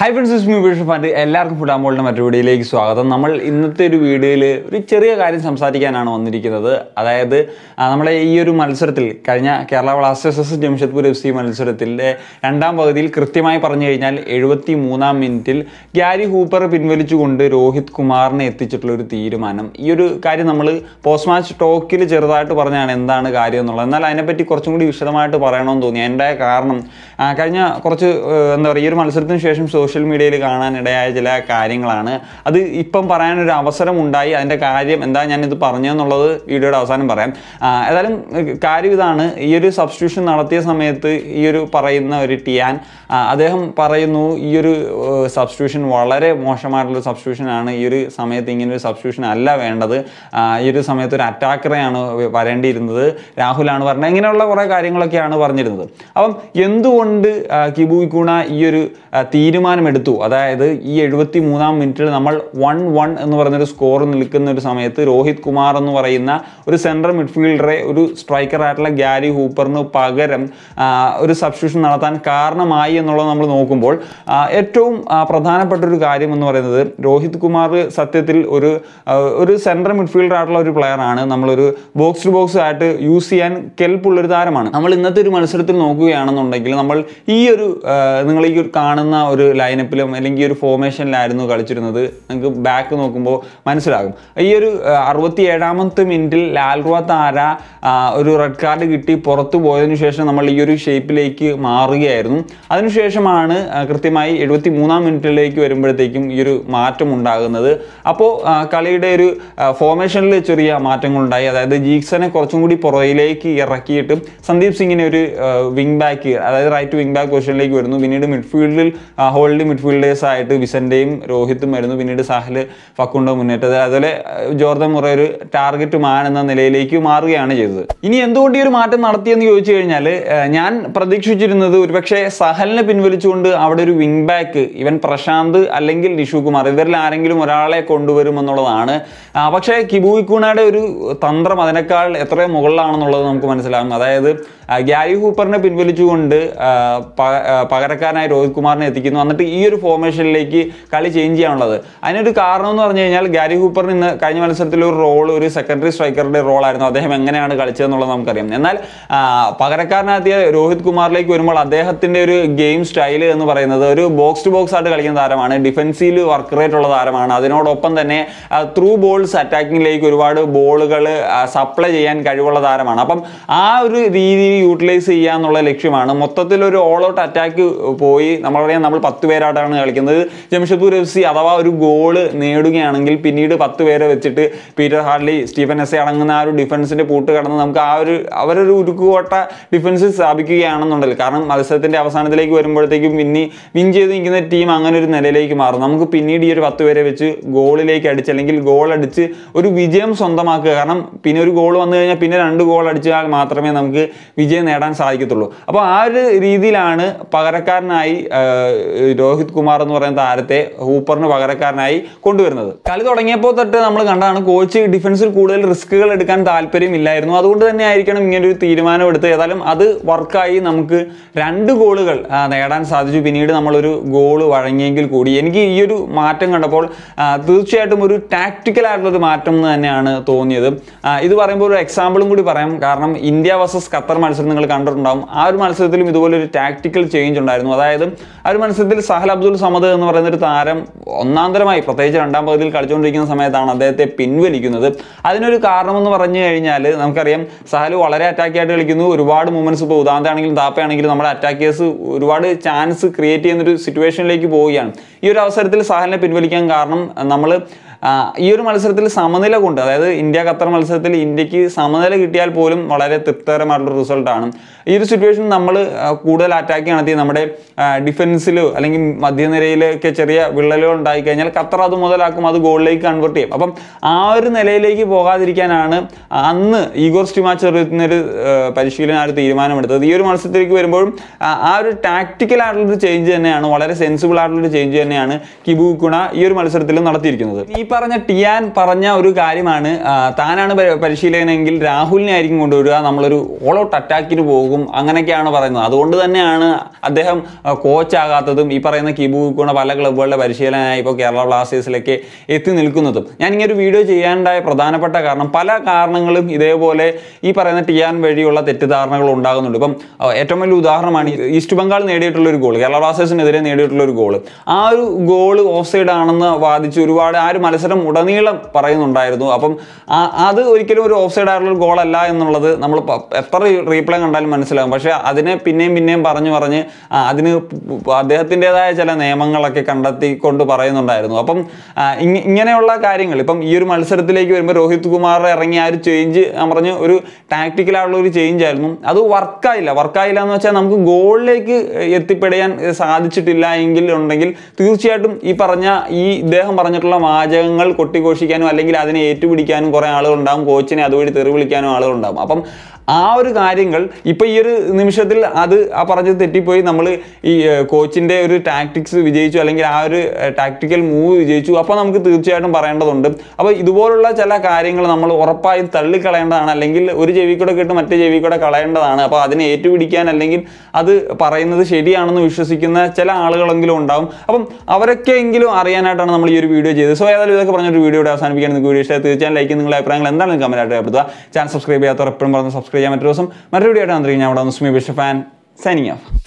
high friends മീ വിഷു ഫാൻഡ് എല്ലാവർക്കും ഫുഡ് ആമ്പോളിൻ്റെ മറ്റൊരു വീഡിയോയിലേക്ക് സ്വാഗതം നമ്മൾ ഇന്നത്തെ ഒരു വീഡിയോയിൽ ഒരു ചെറിയ കാര്യം സംസാരിക്കാനാണ് വന്നിരിക്കുന്നത് അതായത് ആ, നമ്മുടെ ഈ ഒരു മത്സരത്തിൽ കഴിഞ്ഞ Kerala blasters Jamshedpur F C മത്സരത്തിൻ്റെ രണ്ടാം പകുതിയിൽ കൃത്യമായി പറഞ്ഞു കഴിഞ്ഞാൽ എഴുപത്തി മൂന്നാം മിനിറ്റിൽ ഗ്യാരി ഹൂപ്പർ പിൻവലിച്ചുകൊണ്ട് രോഹിത് കുമാറിനെ എത്തിച്ചിട്ടുള്ള ഒരു തീരുമാനം ഈ ഒരു കാര്യം നമ്മൾ പോസ്റ്റ് മാച്ച് ടോക്കിൽ ചെറുതായിട്ട് പറഞ്ഞാണ് എന്താണ് കാര്യം എന്നുള്ളത് എന്നാൽ അതിനെപ്പറ്റി കുറച്ചും കൂടി വിശദമായിട്ട് പറയണമെന്ന് തോന്നി എൻ്റെ കാരണം ആ, കഴിഞ്ഞ കുറച്ച് ഏഹ്, എന്താ പറയുക ഈ ഒരു മത്സരത്തിന് ശേഷം സോഷ്യൽ മീഡിയയിൽ കാണാനിടയായ ചില കാര്യങ്ങളാണ് അത് ഇപ്പം പറയാനൊരു അവസരം ഉണ്ടായി അതിൻ്റെ കാര്യം എന്താ ഞാനിത് പറഞ്ഞതെന്നുള്ളത് വീഡിയോയുടെ അവസാനം പറയാം ആ, ഏതായാലും ഏഹ്, കാര്യം ഇതാണ് ഈ ഒരു സബ്സ്റ്റിറ്റ്യൂഷൻ നടത്തിയ സമയത്ത് ഈ ഒരു പറയുന്ന ഒരു ടിയാൻ ആ, അദ്ദേഹം പറയുന്നു ഈ ഒരു സബ്സ്റ്റിറ്റ്യൂഷൻ വളരെ മോശമായിട്ടുള്ള സബ്സ്റ്റിറ്റ്യൂഷൻ ആണ് ഈ ഒരു സമയത്ത് ഇങ്ങനെ ഒരു സബ്സ്റ്റിറ്റ്യൂഷൻ അല്ല വേണ്ടത് ആ, ഈ ഒരു സമയത്ത് ഒരു അറ്റാക്കറെയാണ് വരേണ്ടിയിരുന്നത് രാഹുലാണ് പറഞ്ഞത് ഇങ്ങനെയുള്ള കുറേ കാര്യങ്ങളൊക്കെയാണ് പറഞ്ഞിരുന്നത് അപ്പം എന്തുകൊണ്ട് ആ, കിബു ഇക്കൂണ ഈ ഒരു ആ, തീരുമാനമെടുത്തു അതായത് ഈ എഴുപത്തി മൂന്നാം മിനിറ്റിൽ നമ്മൾ വൺ വൺ എന്ന് പറയുന്നൊരു സ്കോർ നിൽക്കുന്ന ഒരു സമയത്ത് രോഹിത് കുമാർ എന്ന് പറയുന്ന ഒരു സെൻട്രൽ മിഡ്ഫീൽഡറെ ഒരു സ്ട്രൈക്കറായിട്ടുള്ള ഗ്യാരി ഹൂപ്പറിന് പകരം ആ, ഒരു സബ്സ്റ്റിറ്റ്യൂഷൻ നടത്താൻ കാരണമായി എന്നുള്ളത് നമ്മൾ നോക്കുമ്പോൾ ആ, ഏറ്റവും ആ, പ്രധാനപ്പെട്ട ഒരു കാര്യം എന്ന് പറയുന്നത് രോഹിത് കുമാർ സത്യത്തിൽ ഒരു ആ, ഒരു സെൻട്രൽ മിഡ്ഫീൽഡർ ആയിട്ടുള്ള ഒരു പ്ലെയർ ആണ് നമ്മളൊരു ബോക്സ് ടു ബോക്സ് ആയിട്ട് യൂസ് ചെയ്യാൻ കെൽപ്പുള്ള ഒരു താരമാണ് നമ്മൾ ഇന്നത്തെ ഒരു മത്സരത്തിൽ നോക്കുകയാണെന്നുണ്ടെങ്കിൽ നമ്മൾ ഈ ഒരു ആ, നിങ്ങൾ ഈ ഒരു കാണുന്ന ഒരു ലൈനപ്പിലും അല്ലെങ്കിൽ ഈ ഒരു ഫോർമേഷനിലായിരുന്നു കളിച്ചിരുന്നത് നിങ്ങൾക്ക് ബാക്ക് നോക്കുമ്പോൾ മനസ്സിലാകും ഈ ഒരു അറുപത്തി ഏഴാമത്തെ മിനിറ്റിൽ ലാൽറുവ താര ആ, ഒരു റെഡ് കാർഡ് കിട്ടി പുറത്തു പോയതിനു ശേഷം നമ്മൾ ഈ ഒരു ഷേപ്പിലേക്ക് മാറുകയായിരുന്നു അതിനുശേഷമാണ് ആ, കൃത്യമായി എഴുപത്തി മൂന്നാം മിനിറ്റിലേക്ക് വരുമ്പോഴത്തേക്കും ഈ ഒരു മാറ്റം ഉണ്ടാകുന്നത് അപ്പോൾ കളിയുടെ ഒരു ഫോർമേഷനിൽ ചെറിയ മാറ്റങ്ങളുണ്ടായി അതായത് ജീക്സനെ കുറച്ചും കൂടി പുറകിലേക്ക് ഇറക്കിയിട്ട് സന്ദീപ് സിംഗിനെ ഒരു വിങ് ബാക്ക് അതായത് റൈറ്റ് വിങ് ബാക്ക് പൊസിഷനിലേക്ക് വരുന്നു പിന്നീട് മിഡ്ഫീൽഡിൽ ഹോൾഡ് മിഡ്ഫീൽഡേഴ്സ് ആയിട്ട് വിസന്റെയും രോഹിത്തും വരുന്നു പിന്നീട് സാഹൽ ഫക്കുണ്ടോ മുന്നേറ്റത് അതുപോലെ ആ, ജോർദൻ മുറ ഒരു ടാർഗറ്റ് മാൻ എന്ന നിലയിലേക്ക് മാറുകയാണ് ചെയ്തത് ഇനി എന്തുകൊണ്ട് ഈ ഒരു മാറ്റം നടത്തിയെന്ന് ചോദിച്ചു കഴിഞ്ഞാൽ ഞാൻ പ്രതീക്ഷിച്ചിരുന്നത് ഒരുപക്ഷെ സഹലിനെ പിൻവലിച്ചുകൊണ്ട് അവിടെ ഒരു വിങ് ബാക്ക് ഇവൻ പ്രശാന്ത് അല്ലെങ്കിൽ നിഷു കുമാർ ഇവരിൽ ആരെങ്കിലും ഒരാളെ കൊണ്ടുവരും എന്നുള്ളതാണ് ആ, പക്ഷേ കിബു ഇക്കൂണയുടെ ഒരു തന്ത്രം അതിനേക്കാൾ എത്രയോ മുകളിലാണെന്നുള്ളത് നമുക്ക് മനസ്സിലാകും അതായത് ആ, ഗ്യാരി ഹൂപ്പറിനെ പിൻവലിച്ചുകൊണ്ട് ആ, പ- ആ, പകരക്കാരനായ രോഹിത് കുമാറിനെ എത്തിക്കുന്നു എന്നിട്ട് ഈ ഒരു ഫോർമേഷനിലേക്ക് കളി ചേഞ്ച് ചെയ്യാനുള്ളത് അതിനൊരു കാരണം എന്ന് പറഞ്ഞു കഴിഞ്ഞാൽ ഗ്യാരി ഹൂപ്പറിന് ഇന്ന് കഴിഞ്ഞ മത്സരത്തിൽ ഒരു റോൾ ഒരു സെക്കൻഡറി സ്ട്രൈക്കറുടെ റോളായിരുന്നു അദ്ദേഹം എങ്ങനെയാണ് കളിച്ചതെന്നുള്ളത് നമുക്കറിയാം എന്നാൽ ആ, പകരക്കാരനെത്തിയ രോഹിത് കുമാറിലേക്ക് വരുമ്പോൾ അദ്ദേഹത്തിന്റെ ഒരു ഗെയിം സ്റ്റൈൽ എന്ന് പറയുന്നത് ഒരു ബോക്സ് ടു ബോക്സ് ആയിട്ട് കളിക്കുന്ന താരമാണ് ഡിഫൻസീവ് വർക്ക് റേറ്റ് ഉള്ള താരമാണ് അതിനോടൊപ്പം തന്നെ ത്രൂ ബോൾസ് അറ്റാക്കിങ്ങിലേക്ക് ഒരുപാട് ബോളുകൾ സപ്ലൈ ചെയ്യാൻ കഴിവുള്ള താരമാണ് അപ്പം ആ ഒരു രീതിയിൽ യൂട്ടിലൈസ് ചെയ്യുക എന്നുള്ള ലക്ഷ്യമാണ് മൊത്തത്തിൽ ഒരു ഓൾ ഔട്ട് അറ്റാക്ക് പോയി നമ്മളറിയാം നമ്മൾ പത്ത് പേരായിട്ടാണ് കളിക്കുന്നത് ജംഷഡ്പൂർ എഫ് സി അഥവാ ഒരു ഗോള് നേടുകയാണെങ്കിൽ പിന്നീട് പത്ത് പേരെ വെച്ചിട്ട് പീറ്റർ ഹാർലി സ്റ്റീഫൻ എസ് അടങ്ങുന്ന ആ ഒരു ഡിഫൻസിന്റെ പൂട്ട് കടന്ന് നമുക്ക് ആ ഒരു അവരൊരു ഉരുക്കുകോട്ട ഡിഫൻസ് സ്ഥാപിക്കുകയാണെന്നുണ്ടെങ്കിൽ കാരണം മത്സരത്തിന്റെ അവസാനത്തിലേക്ക് വരുമ്പോഴത്തേക്കും പിന്നെ വിൻ ചെയ്ത് നിൽക്കുന്ന ടീം അങ്ങനെ ഒരു നിലയിലേക്ക് മാറും നമുക്ക് പിന്നീട് ഈ ഒരു പത്ത് പേരെ വെച്ച് ഗോളിലേക്ക് അടിച്ച് അല്ലെങ്കിൽ ഗോൾ അടിച്ച് ഒരു വിജയം സ്വന്തമാക്കുക കാരണം പിന്നെ ഒരു ഗോൾ വന്നു കഴിഞ്ഞാൽ പിന്നെ രണ്ട് ഗോൾ അടിച്ചാൽ മാത്രമേ നമുക്ക് വിജയം നേടാൻ സാധിക്കത്തുള്ളൂ അപ്പോൾ ആ ഒരു രീതിയിലാണ് പകരക്കാരനായി ആ, രോഹിത് കുമാർ എന്ന് പറയുന്ന താരത്തെ ഹൂപ്പറിന് പകരക്കാരനായി കൊണ്ടുവരുന്നത് കളി തുടങ്ങിയപ്പോൾ തൊട്ട് നമ്മൾ കണ്ടാണ് കോച്ച് ഡിഫൻസിൽ കൂടുതൽ റിസ്കുകൾ എടുക്കാൻ താല്പര്യമില്ലായിരുന്നു അതുകൊണ്ട് തന്നെ ആയിരിക്കണം ഇങ്ങനെ ഒരു തീരുമാനം എടുത്ത് ഏതായാലും അത് വർക്കായി നമുക്ക് രണ്ട് ഗോളുകൾ ആ, നേടാൻ സാധിച്ചു പിന്നീട് നമ്മളൊരു ഗോൾ വഴങ്ങിയെങ്കിൽ കൂടി എനിക്ക് ഈ ഒരു മാറ്റം കണ്ടപ്പോൾ ആ, തീർച്ചയായിട്ടും ഒരു ടാക്ടിക്കൽ ആയിട്ടുള്ള ഒരു മാറ്റം എന്ന് തന്നെയാണ് തോന്നിയത് ആ, ഇത് പറയുമ്പോൾ ഒരു എക്സാമ്പിളും കൂടി പറയാം കാരണം ഇന്ത്യ വേഴ്സസ് ഖത്തർ മത്സരം നിങ്ങൾ കണ്ടിട്ടുണ്ടാവും ആ ഒരു മത്സരത്തിലും ഇതുപോലെ ഒരു ടാക്ടിക്കൽ ചേഞ്ച് ഉണ്ടായിരുന്നു അതായത് ആ ഒരു മത്സരത്തിൽ സഹൽ അബ്ദുൽ സമദ് എന്ന് പറയുന്ന ഒരു താരം ഒന്നാന്തരമായി പ്രത്യേകിച്ച് രണ്ടാം പകുതിയിൽ കളിച്ചുകൊണ്ടിരിക്കുന്ന സമയത്താണ് അദ്ദേഹത്തെ പിൻവലിക്കുന്നത് അതിനൊരു കാരണം എന്ന് പറഞ്ഞു കഴിഞ്ഞാൽ നമുക്കറിയാം സഹൽ വളരെ അറ്റാക്കി ആയിട്ട് കളിക്കുന്നു ഒരുപാട് മൂവ്മെന്റ്സ് ഇപ്പോൾ ഉദാഹരണമാണെങ്കിലും താപ്പയാണെങ്കിലും നമ്മുടെ അറ്റാക്കേഴ്സ് ഒരുപാട് ചാൻസ് ക്രിയേറ്റ് ചെയ്യുന്ന ഒരു സിറ്റുവേഷനിലേക്ക് പോവുകയാണ് ഈ ഒരു അവസരത്തിൽ സഹലിനെ പിൻവലിക്കാൻ കാരണം നമ്മൾ ആ, ഈ ഒരു മത്സരത്തിൽ സമനില കൊണ്ട് അതായത് ഇന്ത്യ ഖത്തർ മത്സരത്തിൽ ഇന്ത്യക്ക് സമനില കിട്ടിയാൽ പോലും വളരെ തൃപ്തികരമായിട്ടുള്ള റിസൾട്ടാണ് ഈ ഒരു സിറ്റുവേഷൻ നമ്മൾ കൂടുതൽ അറ്റാക്ക് നടത്തി നമ്മുടെ ഡിഫൻസിലോ അല്ലെങ്കിൽ മധ്യനിരയിലൊക്കെ ചെറിയ വിള്ളലുകൾ ഉണ്ടായി കഴിഞ്ഞാൽ ഖത്തർ അത് മുതലാക്കും അത് ഗോളിലേക്ക് കൺവേർട്ട് ചെയ്യും അപ്പം ആ ഒരു നിലയിലേക്ക് പോകാതിരിക്കാനാണ് അന്ന് ഈഗോർ സ്റ്റിമാച്ച് ഒരു പരിശീലനം ആ ഒരു തീരുമാനമെടുത്തത് ഈ ഒരു മത്സരത്തിലേക്ക് വരുമ്പോഴും ആ, ആ ഒരു ടാക്ടിക്കൽ ആയിട്ടുള്ളൊരു ചേഞ്ച് തന്നെയാണ് വളരെ സെൻസിബിൾ ആയിട്ടുള്ളൊരു ചേഞ്ച് തന്നെയാണ് കിബു കുണ ഈ ഒരു മത്സരത്തിൽ നടത്തിയിരിക്കുന്നത് ഈ പറഞ്ഞ ടിയാൻ പറഞ്ഞ ഒരു കാര്യമാണ് ആ, താനാണ് പ- പരിശീലകനെങ്കിൽ രാഹുലിനെ ആയിരിക്കും കൊണ്ടുവരിക നമ്മളൊരു ഓൾ ഔട്ട് അറ്റാക്കിന് പോകും അങ്ങനെയൊക്കെയാണ് പറയുന്നത് അതുകൊണ്ട് തന്നെയാണ് അദ്ദേഹം കോച്ച് ആകാത്തതും ഈ പറയുന്ന കിബു ഗുണ പല ക്ലബ്ബുകളുടെ പരിശീലനമായി ഇപ്പോൾ കേരള ബ്ലാസ്റ്റേഴ്സിലേക്ക് എത്തി നിൽക്കുന്നതും ഞാൻ ഇങ്ങനെ ഒരു വീഡിയോ ചെയ്യാനുണ്ടായ പ്രധാനപ്പെട്ട കാരണം പല കാരണങ്ങളും ഇതേപോലെ ഈ പറയുന്ന ടിയാൻ വഴിയുള്ള തെറ്റിദ്ധാരണകൾ ഉണ്ടാകുന്നുണ്ട് ഇപ്പം ആ, ഏറ്റവും വലിയ ഉദാഹരണമാണ് ഈ ഈസ്റ്റ് ബംഗാൾ നേടിയിട്ടുള്ള ഒരു ഗോൾ കേരള ബ്ലാസ്റ്റേഴ്സിനെതിരെ നേടിയിട്ടുള്ള ഒരു ഗോൾ ആ ഒരു ഗോൾ ഓഫ് സൈഡ് ആണെന്ന് വാദിച്ച് ഒരുപാട് ആ ഒരു മത്സരം ഉടനീളം പറയുന്നുണ്ടായിരുന്നു അപ്പം ആ- അത് ഒരിക്കലും ഒരു ഓഫ് സൈഡ് ആയിട്ടുള്ള ഒരു ഗോൾ അല്ല എന്നുള്ളത് നമ്മൾ പ- എത്ര റീപ്ലേ കണ്ടാലും മനസ്സിലാകും പക്ഷെ അതിനെ പിന്നെയും പിന്നെയും പറഞ്ഞു പറഞ്ഞ് ആ, അതിന് പ് പ് അദ്ദേഹത്തിൻ്റെതായ ചില നിയമങ്ങളൊക്കെ കണ്ടെത്തിക്കൊണ്ട് പറയുന്നുണ്ടായിരുന്നു അപ്പം ആ, ഇങ്ങ- ഇങ്ങനെയുള്ള കാര്യങ്ങൾ ഇപ്പം ഈ ഒരു മത്സരത്തിലേക്ക് വരുമ്പോൾ രോഹിത് കുമാർ ഇറങ്ങിയ ആ ഒരു ചേഞ്ച് ഞാൻ പറഞ്ഞു ഒരു ടാക്ടിക്കലായുള്ള ഒരു ചേഞ്ച് ആയിരുന്നു അത് വർക്കായില്ല വർക്കായില്ല എന്ന് വെച്ചാൽ നമുക്ക് ഗോളിലേക്ക് എത്തിപ്പെടാൻ സാധിച്ചിട്ടില്ല എങ്കിൽ ഉണ്ടെങ്കിൽ തീർച്ചയായിട്ടും ഈ പറഞ്ഞ ഈ ഇദ്ദേഹം പറഞ്ഞിട്ടുള്ള വാചകങ്ങൾ കൊട്ടിഘോഷിക്കാനും അല്ലെങ്കിൽ അതിനെ ഏറ്റുപിടിക്കാനും കുറേ ആളുകളുണ്ടാകും കോച്ചിനെ അതുവഴി തെറി വിളിക്കാനും ആളുകളുണ്ടാകും അപ്പം ആ ഒരു കാര്യങ്ങൾ ഇപ്പൊ ഈ ഒരു നിമിഷത്തിൽ അത് ആ പറഞ്ഞത് തെറ്റിപ്പോയി നമ്മൾ ഈ ഏർ, കോച്ചിന്റെ ഒരു ടാക്ടിക്സ് വിജയിച്ചു അല്ലെങ്കിൽ ആ ഒരു ടാക്ടിക്കൽ മൂവ് വിജയിച്ചു അപ്പോൾ നമുക്ക് തീർച്ചയായിട്ടും പറയേണ്ടതുണ്ട് അപ്പോൾ ഇതുപോലുള്ള ചില കാര്യങ്ങൾ നമ്മൾ ഉറപ്പായും തള്ളിക്കളയേണ്ടതാണ് അല്ലെങ്കിൽ ഒരു ചെവി കൂടെ കേട്ട് മറ്റേ ചെവി കൂടെ കളയേണ്ടതാണ് അപ്പോൾ അതിനെ ഏറ്റുപിടിക്കാൻ അല്ലെങ്കിൽ അത് പറയുന്നത് ശരിയാണെന്ന് വിശ്വസിക്കുന്ന ചില ആളുകളെങ്കിലും ഉണ്ടാവും അപ്പം അവരൊക്കെ എങ്കിലും അറിയാനായിട്ടാണ് നമ്മൾ ഈ ഒരു വീഡിയോ ചെയ്തത് സോ ഏതായാലും ഇതൊക്കെ പറഞ്ഞൊരു വീഡിയോ ഇവിടെ അവസാനിപ്പിക്കാൻ നിങ്ങൾക്ക് വീഡിയോ ഇഷ്ടമായി തീർച്ചയായും ലൈക്ക് നിങ്ങളുടെ അഭിപ്രായങ്ങൾ എന്താണ് കമന്റ് ആയിട്ട് രേഖപ്പെടുത്തുക ചാനൽ സബ്സ്ക്രൈബ് ചെയ്യാത്തവർ എപ്പോഴും പറഞ്ഞ് സബ്സ്ക്രൈബ് ചെയ്യാൻ മറ്റൊരു ദിവസം മറ്റൊരു വീഡിയോ ആയിട്ട് വന്നിരിക്കും ഞാൻ അവിടെ സ്മി ബിഷ ഫാൻ സൈനിങ് ഓഫ്